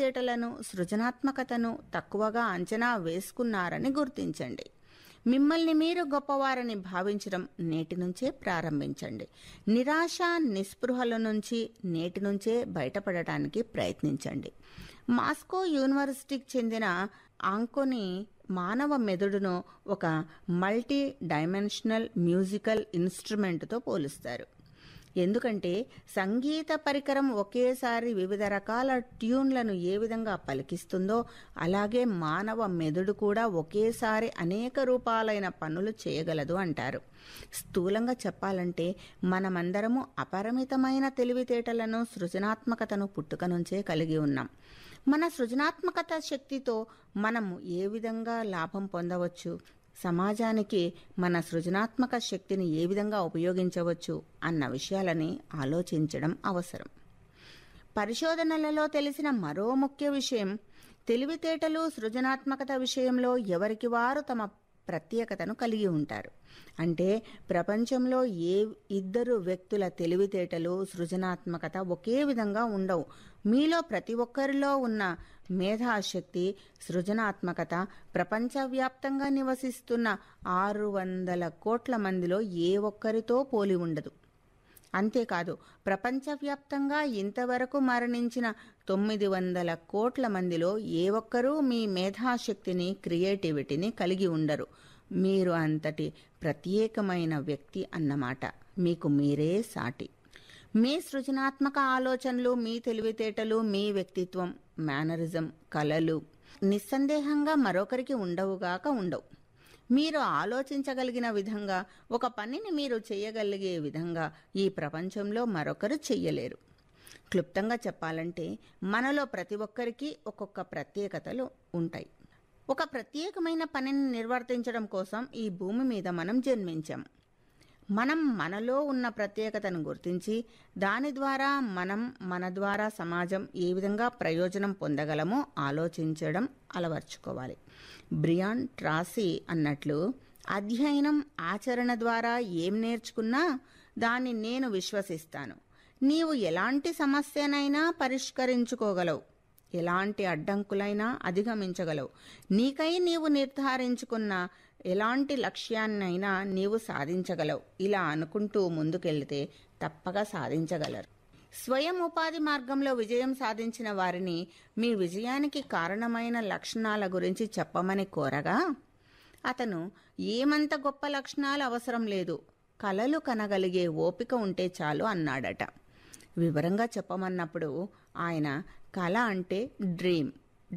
తెలివితేటలను సృజనాత్మకతను తక్కువగా అంచనా వేసుకున్నారని గుర్తించండి మిమ్మల్ని మీరు గొప్పవారని భావించడం నేటి నుంచే ప్రారంభించండి నిరాశ నిస్పృహల నుంచి నేటి నుంచే బయటపడటానికి ప్రయత్నించండి మాస్కో యూనివర్సిటీకి చెందిన ఆంకోని మానవ మెదడును ఒక మల్టీ డైమెన్షనల్ మ్యూజికల్ ఇన్స్ట్రుమెంట్తో పోలుస్తారు ఎందుకంటే సంగీత పరికరం ఒకేసారి వివిధ రకాల ట్యూన్లను ఏ విధంగా పలికిస్తుందో అలాగే మానవ మెదడు కూడా ఒకేసారి అనేక రూపాలైన పనులు చేయగలదు అంటారు స్థూలంగా చెప్పాలంటే మనమందరము అపరిమితమైన తెలివితేటలను సృజనాత్మకతను పుట్టుక నుంచే కలిగి ఉన్నాం మన సృజనాత్మకత శక్తితో మనము ఏ విధంగా లాభం పొందవచ్చు సమాజానికి మన సృజనాత్మక శక్తిని ఏ విధంగా ఉపయోగించవచ్చు అన్న విషయాలని ఆలోచించడం అవసరం పరిశోధనలలో తెలిసిన మరో ముఖ్య విషయం తెలివితేటలు సృజనాత్మకత విషయంలో ఎవరికి వారు తమ ప్రత్యేకతను కలిగి ఉంటారు అంటే ప్రపంచంలో ఏ ఇద్దరు వ్యక్తుల తెలివితేటలు సృజనాత్మకత ఒకే విధంగా ఉండవు మీలో ప్రతి ఒక్కరిలో ఉన్న మేధాశక్తి సృజనాత్మకత ప్రపంచవ్యాప్తంగా నివసిస్తున్న ఆరు వందల కోట్ల మందిలో ఏ ఒక్కరితో పోలి ఉండదు అంతేకాదు ప్రపంచవ్యాప్తంగా ఇంతవరకు మరణించిన తొమ్మిది వందల కోట్ల మందిలో ఏ ఒక్కరూ మీ మేధాశక్తిని క్రియేటివిటీని కలిగి ఉండరు మీరు అంతటి ప్రత్యేకమైన వ్యక్తి అన్నమాట మీకు మీరే సాటి మీ సృజనాత్మక ఆలోచనలు మీ తెలివితేటలు మీ వ్యక్తిత్వం మేనరిజం కళలు నిస్సందేహంగా మరొకరికి ఉండవుగాక ఉండవు మీరు ఆలోచించగలిగిన విధంగా ఒక పనిని మీరు చేయగలిగే విధంగా ఈ ప్రపంచంలో మరొకరు చెయ్యలేరు క్లుప్తంగా చెప్పాలంటే మనలో ప్రతి ఒక్కరికి ఒక్కొక్క ప్రత్యేకతలు ఉంటాయి ఒక ప్రత్యేకమైన పనిని నిర్వర్తించడం కోసం ఈ భూమి మీద మనం జన్మించాం మనం మనలో ఉన్న ప్రత్యేకతను గుర్తించి దాని ద్వారా మనం మన ద్వారా సమాజం ఏ విధంగా ప్రయోజనం పొందగలమో ఆలోచించడం అలవర్చుకోవాలి బ్రియాన్ ట్రాసీ అన్నట్లు అధ్యయనం ఆచరణ ద్వారా ఏం నేర్చుకున్నా దాన్ని నేను విశ్వసిస్తాను నీవు ఎలాంటి సమస్యనైనా పరిష్కరించుకోగలవు ఎలాంటి అడ్డంకులైనా అధిగమించగలవు నీకై నీవు నిర్ధారించుకున్న ఎలాంటి లక్ష్యాన్నైనా నీవు సాధించగలవు ఇలా అనుకుంటూ ముందుకెళ్తే తప్పక సాధించగలరు స్వయం ఉపాధి మార్గంలో విజయం సాధించిన వారిని మీ విజయానికి కారణమైన లక్షణాల గురించి చెప్పమని కోరగా అతను ఏమంత గొప్ప లక్షణాలు అవసరం లేదు కలలు కనగలిగే ఓపిక ఉంటే చాలు అన్నాడట వివరంగా చెప్పమన్నప్పుడు ఆయన కళ అంటే డ్రీమ్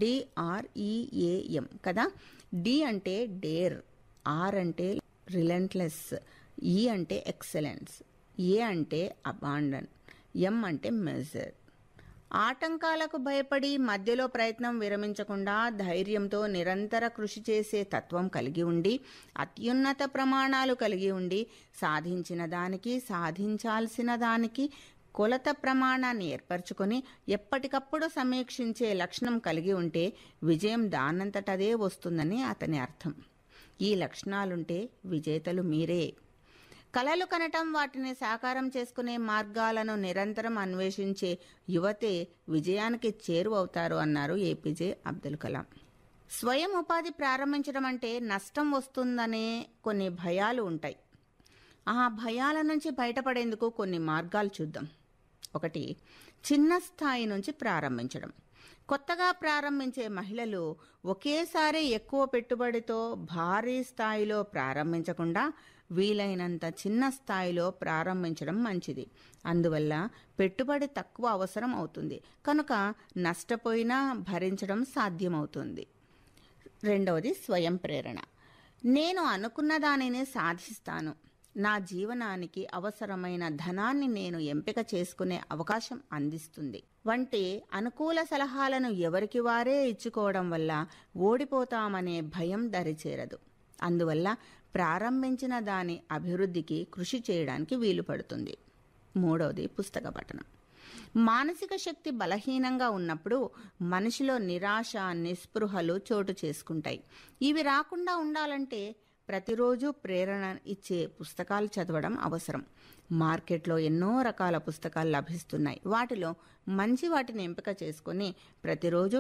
డిఆర్ఈఏఎం కదా డి అంటే డేర్ ఆర్ అంటే రిలెంట్లెస్ ఈ అంటే ఎక్సలెన్స్ ఏ అంటే అబాండన్ ఎం అంటే మెజర్ ఆటంకాలకు భయపడి మధ్యలో ప్రయత్నం విరమించకుండా ధైర్యంతో నిరంతర కృషి చేసే తత్వం కలిగి ఉండి అత్యున్నత ప్రమాణాలు కలిగి ఉండి సాధించిన దానికి సాధించాల్సిన దానికి కొలత ప్రమాణాన్ని ఏర్పరచుకొని ఎప్పటికప్పుడు సమీక్షించే లక్షణం కలిగి ఉంటే విజయం దానంతటదే వస్తుందని అతని అర్థం ఈ లక్షణాలుంటే విజేతలు మీరే కలలు కనటం వాటిని సాకారం చేసుకునే మార్గాలను నిరంతరం అన్వేషించే యువతే విజయానికి చేరువవుతారు అన్నారు ఏపీజే అబ్దుల్ కలాం స్వయం ఉపాధి ప్రారంభించడం అంటే నష్టం వస్తుందనే కొన్ని భయాలు ఉంటాయి ఆ భయాల నుంచి బయటపడేందుకు కొన్ని మార్గాలు చూద్దాం ఒకటి చిన్న స్థాయి నుంచి ప్రారంభించడం కొత్తగా ప్రారంభించే మహిళలు ఒకేసారి ఎక్కువ పెట్టుబడితో భారీ స్థాయిలో ప్రారంభించకుండా వీలైనంత చిన్న స్థాయిలో ప్రారంభించడం మంచిది అందువల్ల పెట్టుబడి తక్కువ అవసరం అవుతుంది కనుక నష్టపోయినా భరించడం సాధ్యమవుతుంది రెండవది స్వయం ప్రేరణ నేను అనుకున్న దానిని సాధిస్తాను నా జీవనానికి అవసరమైన ధనాన్ని నేను ఎంపిక చేసుకునే అవకాశం అందిస్తుంది వంటి అనుకూల సలహాలను ఎవరికి వారే ఇచ్చుకోవడం వల్ల ఓడిపోతామనే భయం దరిచేరదు అందువల్ల ప్రారంభించిన దాని అభివృద్ధికి కృషి చేయడానికి వీలు పడుతుంది మూడవది పుస్తక పఠనం మానసిక శక్తి బలహీనంగా ఉన్నప్పుడు మనిషిలో నిరాశ నిస్పృహలు చోటు చేసుకుంటాయి ఇవి రాకుండా ఉండాలంటే ప్రతిరోజు ప్రేరణ ఇచ్చే పుస్తకాలు చదవడం అవసరం మార్కెట్లో ఎన్నో రకాల పుస్తకాలు లభిస్తున్నాయి వాటిలో మంచి వాటిని ఎంపిక చేసుకుని ప్రతిరోజు